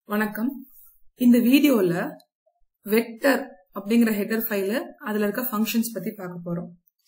வணக்கம் இந்த வீடியோல வெக்டர் அப்படிங்கிற ஹெடர் ஃபைல அதுல இருக்க ஃபங்க்ஷன்ஸ் பத்தி பார்க்க போறோம்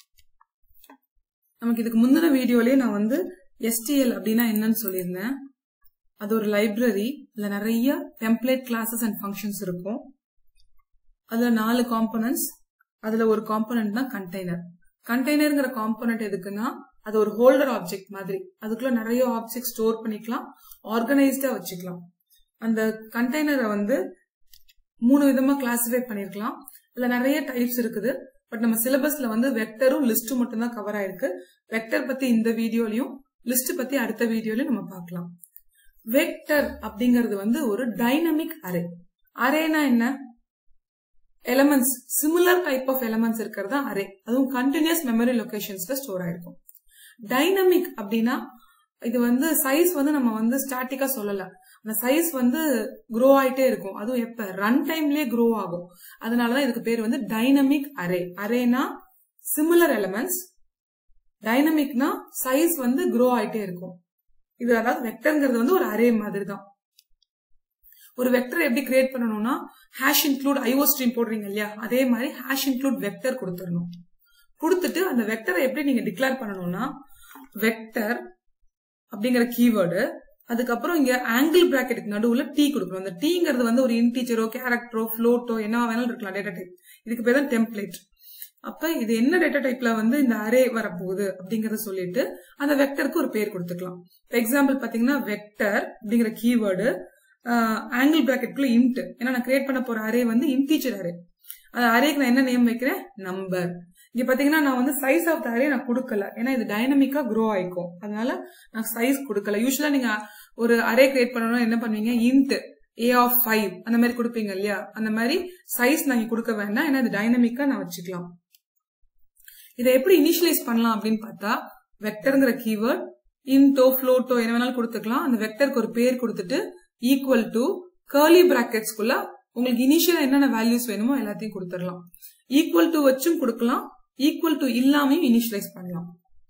நமக்கு இதுக்கு முந்தின வீடியோலயே நான் வந்து STL அப்படின்னா என்னன்னு சொல்லியிருந்தேன் அது ஒரு லைப்ரரி அதுல நிறைய டெம்ப்ளேட் கிளாஸஸ் அண்ட் ஃபங்க்ஷன்ஸ் இருக்கும் அதுல நாலு காம்பனன்ட்ஸ் அதுல ஒரு காம்பனன்ட் தான் கண்டெய்னர் கண்டெய்னருங்கிற காம்பனன்ட் எதுக்குன்னா அது ஒரு ஹோல்டர் ஆப்ஜெக்ட் மாதிரி அதுக்குள்ள நிறைய ஆப்ஜெக்ட் ஸ்டோர் பண்ணிக்கலாம் ஆர்கனைஸ்டா வச்சுக்கலாம் அந்த கண்டெய்னரை வந்து மூணு விதமா கிளாசிஃபை பண்ணிருக்கலாம் அதுல நிறைய டைப்ஸ் இருக்குது பட் நம்ம சிலபஸ்ல வந்து வெக்டரும் லிஸ்டும் மட்டும் தான் கவர் ஆயிருக்கு வெக்டர் பத்தி இந்த வீடியோலயும் லிஸ்ட் பத்தி அடுத்த வீடியோலயும் நம்ம பார்க்கலாம் வெக்டர் அப்படிங்கிறது வந்து ஒரு டைனமிக் அரே அரேனா என்ன elements similar type of elements இருக்கிறது அரே அதுவும் கண்டினியூஸ் மெமரி லொகேஷன்ஸ்ல ஸ்டோர் ஆயிருக்கும் டைனமிக் அப்படின்னா இது வந்து சைஸ் வந்து நம்ம வந்து ஸ்டாட்டிக்கா சொல்லல அந்த சைஸ் வந்து க்ரோ ஆயிட்டே இருக்கும் அதுவும் எப்ப ரன் டைம்லயே க்ரோ ஆகும் அதனாலதான் இதுக்கு பேர் வந்து டைனமிக் அரே அரேனா சிமிலர் எலமெண்ட்ஸ் டைனமிக்னா சைஸ் வந்து க்ரோ ஆயிட்டே இருக்கும் இது அதாவது வெக்டர்ங்கிறது வந்து ஒரு அரே மாதிரி தான் ஒரு வெக்டர் எப்படி கிரியேட் பண்ணணும்னா ஹேஷ் இன்க்ளூட் ஐஓ ஸ்ட்ரீம் போடுறீங்க இல்லையா அதே மாதிரி ஹேஷ் இன்க்ளூட் வெக்டர் கொடுத்துடணும் கொடுத்துட்டு அந்த வெக்டரை எப்படி நீங்க டிக்ளேர் பண்ணணும்னா வெக்டர் அப்படிங்கிற கீவேர்டு அதுக்கப்புறம் இங்க ஆங்கிள் பிராக்கெட்டுக்கு நடுவுல டி கொடுக்கணும் அந்த டீங்கிறது வந்து ஒரு இன்டீஜரோ கேரக்டரோ ஃப்ளோட்டோ என்ன வேணாலும் இருக்கலாம் டேட்டா டைப் இதுக்கு பேர் தான் டெம்ப்ளேட் அப்ப இது என்ன டேட்டா டைப்ல வந்து இந்த அரே வரப்போகுது அப்படிங்கறத சொல்லிட்டு அந்த வெக்டருக்கு ஒரு பேர் கொடுத்துக்கலாம் எக்ஸாம்பிள் பாத்தீங்கன்னா வெக்டர் அப்படிங்கிற கீவேர்டு ஆங்கிள் பிராக்கெட்குள்ள இன்ட் ஏன்னா நான் கிரியேட் பண்ண போற அரே வந்து இன்டீஜர் அரே அந்த அரேக்கு நான் என்ன நேம் வைக்கிறேன் நம்பர் இங்க பாத்தீங்கன்னா நான் வந்து சைஸ் ஆஃப் த அரே நான் கொடுக்கல ஏன்னா இது டைனமிக்கா க்ரோ ஆயிக்கும் அதனால நான் சைஸ் கொடுக்கல யூஸ்வலா நீங்க ஒரு அரே கிரியேட் பண்ணணும் என்ன பண்ணுவீங்க இன்ட் ஏ ஆஃப் ஃபைவ் அந்த மாதிரி கொடுப்பீங்க இல்லையா அந்த மாதிரி சைஸ் நாங்க கொடுக்க வேண்டாம் ஏன்னா இது டைனமிக்கா நான் வச்சுக்கலாம் இதை எப்படி இனிஷியலைஸ் பண்ணலாம் அப்படின்னு பார்த்தா வெக்டர்ங்கிற கீவேர்ட் இன்டோ ஃப்ளோட்டோ என்ன வேணாலும் கொடுத்துக்கலாம் அந்த வெக்டருக்கு ஒரு பேர் கொடுத்துட்டு ஈக்குவல் டு கர்லி பிராக்கெட்ஸ்குள்ள உங்களுக்கு இனிஷியலா என்னென்ன வேல்யூஸ் வேணுமோ எல்லாத்தையும் கொடுத்துடலாம் ஈக்குவல் டு வச்சும் கொடுக்கலாம் ஈக்குவல் டு இல்லாமையும் இனிஷியலைஸ் பண்ணலாம்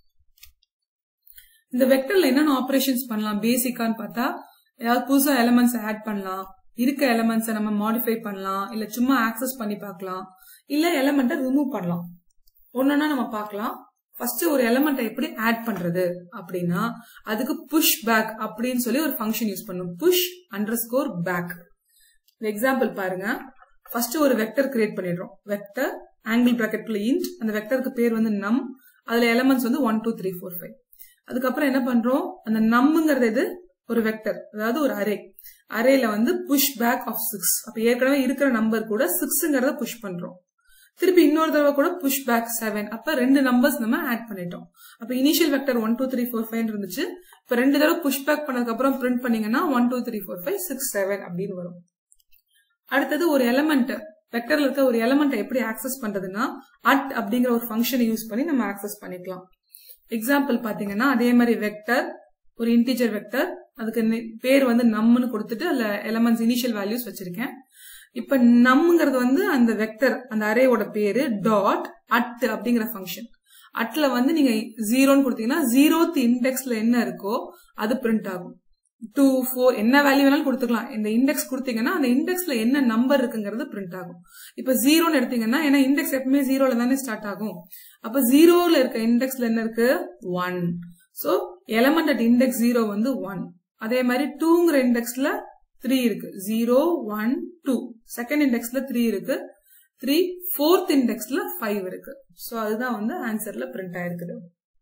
இந்த வெக்டர்ல என்னென்ன ஆபரேஷன்ஸ் பண்ணலாம் பேசிக்கான்னு பார்த்தா ஏதாவது புதுசா எலமெண்ட்ஸ் ஆட் பண்ணலாம் இருக்க எலமெண்ட்ஸை நம்ம மாடிஃபை பண்ணலாம் இல்ல சும்மா ஆக்சஸ் பண்ணி பார்க்கலாம் இல்ல எலமெண்ட்டை ரிமூவ் பண்ணலாம் ஒன்னொன்னா நம்ம பார்க்கலாம் ஃபர்ஸ்ட் ஒரு எலமெண்ட்டை எப்படி ஆட் பண்றது அப்படின்னா அதுக்கு புஷ் பேக் அப்படின்னு சொல்லி ஒரு ஃபங்க்ஷன் யூஸ் பண்ணும் push underscore back example பாருங்க ஃபர்ஸ்ட் ஒரு வெக்டர் கிரியேட் பண்ணிடுறோம் வெக்டர் ஆங்கிள் பிராக்கெட்குள்ள இன்ட் அந்த வெக்டருக்கு பேர் வந்து நம் அதுல எலமெண்ட்ஸ் வந்து one two three four five அதுக்கப்புறம் என்ன பண்றோம் அந்த நம்ங்கிறது இது ஒரு வெக்டர் அதாவது ஒரு அரே அரேல வந்து புஷ் பேக் ஆஃப் சிக்ஸ் அப்ப ஏற்கனவே இருக்கிற நம்பர் கூட சிக்ஸ்ங்கிறத புஷ் பண்றோம் திருப்பி இன்னொரு தடவை கூட புஷ் பேக் செவன் அப்ப ரெண்டு நம்பர்ஸ் நம்ம ஆட் பண்ணிட்டோம் அப்ப initial vector one two three four five இருந்துச்சு இப்ப ரெண்டு தடவை புஷ் பேக் பண்ணதுக்கு அப்புறம் பிரிண்ட் பண்ணீங்கன்னா one two three four five six seven அப்படின்னு வரும் அடுத்தது ஒரு எலமெண்ட் வெக்டர்ல இருக்க ஒரு எலமெண்ட்டை எப்படி ஆக்சஸ் பண்றதுன்னா அட் அப்படிங்கிற ஒரு ஃபங்க்ஷனை யூஸ் பண்ணி நம்ம ஆக்சஸ் பண்ணிக்கலாம் எக்ஸாம்பிள் பாத்தீங்கன்னா அதே மாதிரி வெக்டர் ஒரு இன்டீஜர் வெக்டர் அதுக்கு பேர் வந்து நம்னு கொடுத்துட்டு அதுல எலமெண்ட்ஸ் இனிஷியல் வேல்யூஸ் வச்சிருக்கேன் இப்ப நம்ங்கிறது வந்து அந்த வெக்டர் அந்த அரேவோட பேரு டாட் அட் அப்படிங்கிற ஃபங்க்ஷன் அட்ல வந்து நீங்க ஜீரோன்னு கொடுத்தீங்கன்னா ஜீரோத் இண்டெக்ஸ்ல என்ன இருக்கோ அது பிரிண்ட் ஆகும் டூ ஃபோர் என்ன வேல்யூ வேணாலும் கொடுத்துக்கலாம் இந்த இண்டெக்ஸ் கொடுத்தீங்கன்னா அந்த இண்டெக்ஸ்ல என்ன நம்பர் இருக்குங்கிறது பிரிண்ட் ஆகும் இப்ப ஜீரோன்னு எடுத்தீங்கன்னா ஏன்னா இண்டெக்ஸ் எப்பவுமே ஜீரோல தானே ஸ்டார்ட் ஆகும் அப்ப ஜீரோல இருக்க இண்டெக்ஸ்ல என்ன இருக்கு one so element at index zero வந்து ஒன் அதே மாதிரி டூங்கிற இண்டெக்ஸ்ல த்ரீ இருக்கு ஜீரோ ஒன் டூ செகண்ட் இண்டெக்ஸ்ல த்ரீ இருக்கு த்ரீ ஃபோர்த் இண்டெக்ஸ்ல ஃபைவ் இருக்கு ஸோ அதுதான் வந்து ஆன்சர்ல பிரிண்ட் ஆயிருக்குது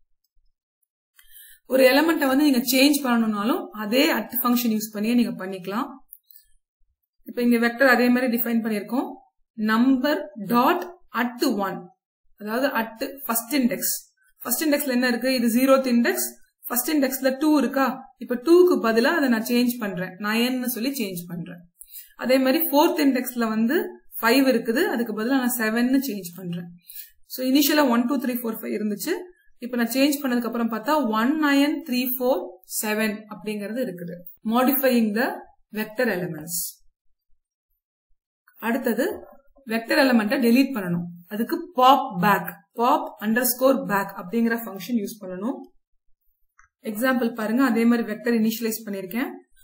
ஒரு எலமெண்ட்டை வந்து நீங்க சேஞ்ச் பண்ணணும்னாலும் அதே அட் ஃபங்க்ஷன் யூஸ் பண்ணியே நீங்க பண்ணிக்கலாம் இப்ப இங்க வெக்டர் அதே மாதிரி டிஃபைன் பண்ணிருக்கோம் நம்பர் டாட் அட் ஒன் அதாவது அட் ஃபர்ஸ்ட் இண்டெக்ஸ் ஃபர்ஸ்ட் இண்டெக்ஸ்ல என்ன இருக்கு இது ஜீரோத் இண்டெக்ஸ் ஃபர்ஸ்ட் இண்டெக்ஸ்ல டூ இருக்கா இப்ப டூக்கு பதிலா அதை நான் சேஞ்ச் பண்றேன் நயன்னு சொல்லி சேஞ்ச் பண்றேன் அதே மாதிரி ஃபோர்த் இண்டெக்ஸ்ல வந்து ஃபைவ் இருக்குது அதுக்கு பதிலா நான் செவன் சேஞ்ச் பண்றேன் ஸோ இனிஷியலா one two three four five இருந்துச்சு இப்ப நான் சேஞ்ச் பண்ணதுக்கு அப்புறம் பார்த்தா one nine three four seven அப்படிங்கிறது இருக்குது மாடிஃபையிங் த வெக்டர் எலிமெண்ட்ஸ் அடுத்தது வெக்டர் எலிமெண்ட்டை டெலீட் பண்ணணும் அதுக்கு pop back pop underscore back அப்படிங்கிற ஃபங்க்ஷன் யூஸ் பண்ணணும் எக்ஸாம்பிள் பாருங்க அதே மாதிரி வெக்டர் இனிஷியலைஸ் பண்ணிருக்கேன்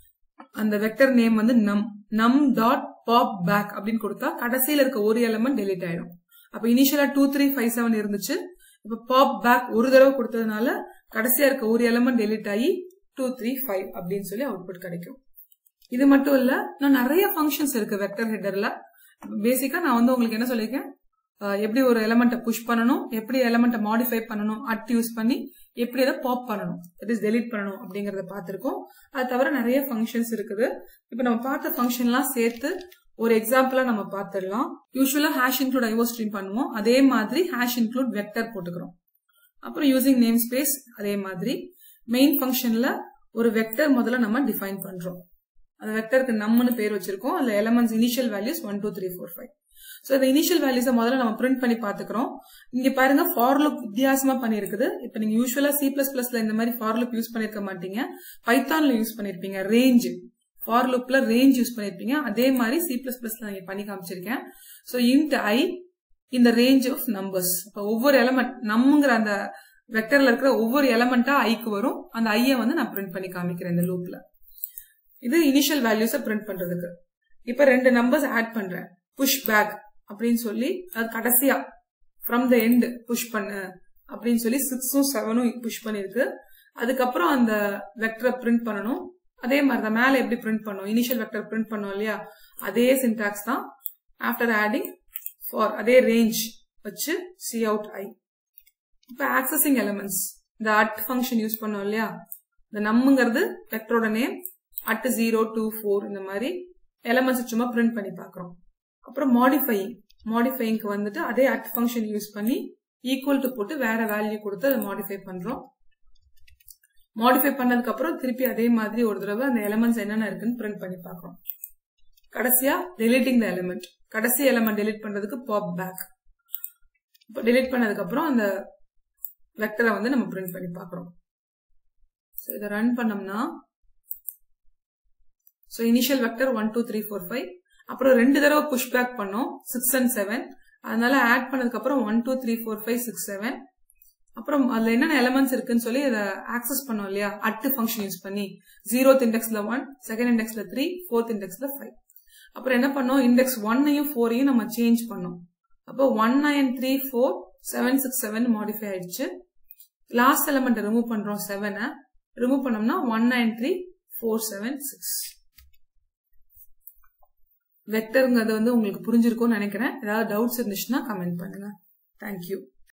அந்த வெக்டர் நேம் வந்து நம் நம் டாட் பாப் பேக் அப்படின்னு கொடுத்தா கடைசியில இருக்க ஒரு எலமெண்ட் டெலிட் ஆயிடும் அப்ப இனிஷியலா டூ த்ரீ ஃபைவ் செவன் இருந்துச்சு இப்ப பாப் பேக் ஒரு தடவை கொடுத்ததுனால கடைசியா இருக்க ஒரு எலமெண்ட் டெலிட் ஆகி டூ த்ரீ ஃபைவ் அப்படின்னு சொல்லி அவுட்புட் கிடைக்கும் இது மட்டும் இல்ல இன்னும் நிறைய ஃபங்க்ஷன்ஸ் இருக்கு வெக்டர் ஹெட்டர்ல பேசிக்கா நான் வந்து உங்களுக்கு என்ன சொல்லியிருக்கேன் அஹ் எப்படி ஒரு எலமெண்ட்டை புஷ் பண்ணணும் எப்படி எலமெண்ட்டை மாடிஃபை பண்ணணும் அட் யூஸ் பண்ணி எப்படி அதை பாப் பண்ணணும் தட் இஸ் டெலிட் பண்ணணும் அப்படிங்கறத பார்த்திருக்கோம் அது தவிர நிறைய ஃபங்க்ஷன்ஸ் இருக்குது இப்போ நம்ம பார்த்த ஃபங்க்ஷன்லாம் சேர்த்து ஒரு எக்ஸாம்பிளா நம்ம பார்த்துடலாம் யூஸ்வலா ஹேஷ் இன்க்ளூட் ஐஓ ஸ்ட்ரீம் பண்ணுவோம் அதே மாதிரி ஹேஷ் இன்க்ளூட் வெக்டர் போட்டுக்கிறோம் அப்புறம் யூசிங் நேம் ஸ்பேஸ் அதே மாதிரி மெயின் ஃபங்க்ஷன்ல ஒரு வெக்டர் முதல்ல நம்ம டிஃபைன் பண்றோம் அந்த வெக்டருக்கு நம்மனு பேர் வச்சிருக்கோம் அதுல elements initial values one two three four five so இந்த இனிஷியல் வேல்யூஸை முதல்ல நம்ம பிரிண்ட் பண்ணி பார்த்துக்கிறோம் இங்க பாருங்க ஃபார் லுக் வித்தியாசமா பண்ணிருக்குது இப்போ நீங்க யூஸ்வலா சி பிளஸ் பிளஸ்ல இந்த மாதிரி ஃபார் லுக் யூஸ் பண்ணிருக்க மாட்டீங்க பைத்தான்ல யூஸ் பண்ணிருப்பீங்க ரேஞ்ச் ஃபார் லுக்ல ரேஞ்ச் யூஸ் பண்ணிருப்பீங்க அதே மாதிரி சி பிளஸ் பிளஸ்ல நான் பண்ணி காமிச்சிருக்கேன் ஸோ இன்ட் ஐ இந்த ரேஞ்ச் ஆஃப் நம்பர்ஸ் இப்போ ஒவ்வொரு எலமெண்ட் நம்மங்கிற அந்த வெக்டர்ல இருக்கிற ஒவ்வொரு எலமெண்டா ஐக்கு வரும் அந்த ஐயை வந்து நான் பிரிண்ட் பண்ணி காமிக்கிறேன் இந்த லூப்ல இது இனிஷியல் வேல்யூஸை பிரிண்ட் பண்றதுக்கு இப்ப ரெண்டு நம்பர்ஸ் ஆட் பண்றேன் புஷ் பேக் அப்படின்னு சொல்லி அது கடைசியா ஃப்ரம் த எண்ட் புஷ் பண்ணு அப்படின்னு சொல்லி சிக்ஸும் செவனும் புஷ் பண்ணிருக்கு அதுக்கப்புறம் அந்த வெக்டரை பிரிண்ட் பண்ணணும் அதே மாதிரி தான் மேல எப்படி பிரிண்ட் பண்ணோம் இனிஷியல் வெக்டர் பிரிண்ட் பண்ணோம் இல்லையா அதே சின்டாக்ஸ் தான் ஆஃப்டர் ஆடிங் ஃபார் அதே ரேஞ்ச் வச்சு சி அவுட் ஐ இப்ப ஆக்சஸிங் எலிமெண்ட்ஸ் இந்த அட் ஃபங்க்ஷன் யூஸ் பண்ணோம் இல்லையா இந்த நம்முங்கிறது வெக்டரோட name at zero two four இந்த மாதிரி எலமெண்ட்ஸ் சும்மா பிரிண்ட் பண்ணி பார்க்குறோம் அப்புறம் மாடிஃபையிங் மாடிஃபையிங்க்கு வந்துட்டு அதே அட் ஃபங்க்ஷன் யூஸ் பண்ணி ஈக்குவல் டு போட்டு வேற வேல்யூ கொடுத்து அதை மாடிஃபை பண்றோம் மாடிஃபை பண்ணதுக்கு அப்புறம் திருப்பி அதே மாதிரி ஒரு தடவை அந்த எலமெண்ட்ஸ் என்னென்ன இருக்குன்னு பிரிண்ட் பண்ணி பார்க்குறோம் கடைசியா டெலிட்டிங் த எலிமெண்ட் கடைசி எலமெண்ட் டெலிட் பண்றதுக்கு பாப் பேக் இப்போ டெலிட் பண்ணதுக்கு அப்புறம் அந்த வெக்டரை வந்து நம்ம பிரிண்ட் பண்ணி பார்க்குறோம் ஸோ இதை ரன் பண்ணோம்னா so initial vector one two three four five அப்புறம் ரெண்டு தடவை புஷ் பேக் பண்ணோம் சிக்ஸ் அண்ட் செவன் அதனால ஆட் பண்ணதுக்கு அப்புறம் one two three four five six seven அப்புறம் அதுல என்னென்ன எலமெண்ட்ஸ் இருக்குன்னு சொல்லி அதை ஆக்சஸ் பண்ணோம் இல்லையா அட்டு ஃபங்க்ஷன் யூஸ் பண்ணி ஜீரோத் இண்டெக்ஸ்ல ஒன் செகண்ட் இண்டெக்ஸ்ல த்ரீ ஃபோர்த் இண்டெக்ஸ்ல ஃபைவ் அப்புறம் என்ன பண்ணோம் இண்டெக்ஸ் ஒன்னையும் ஃபோரையும் நம்ம சேஞ்ச் பண்ணோம் அப்போ one nine three four seven six seven modify ஆயிடுச்சு லாஸ்ட் எலமெண்ட் ரிமூவ் பண்றோம் செவனை ரிமூவ் பண்ணோம்னா one nine three four seven six வெக்டருங்கிறது வந்து உங்களுக்கு புரிஞ்சிருக்கும்னு நினைக்கிறேன் ஏதாவது டவுட்ஸ் இருந்துச்சுன்னா கமெண்ட் பண்ணுங்க தேங்க்யூ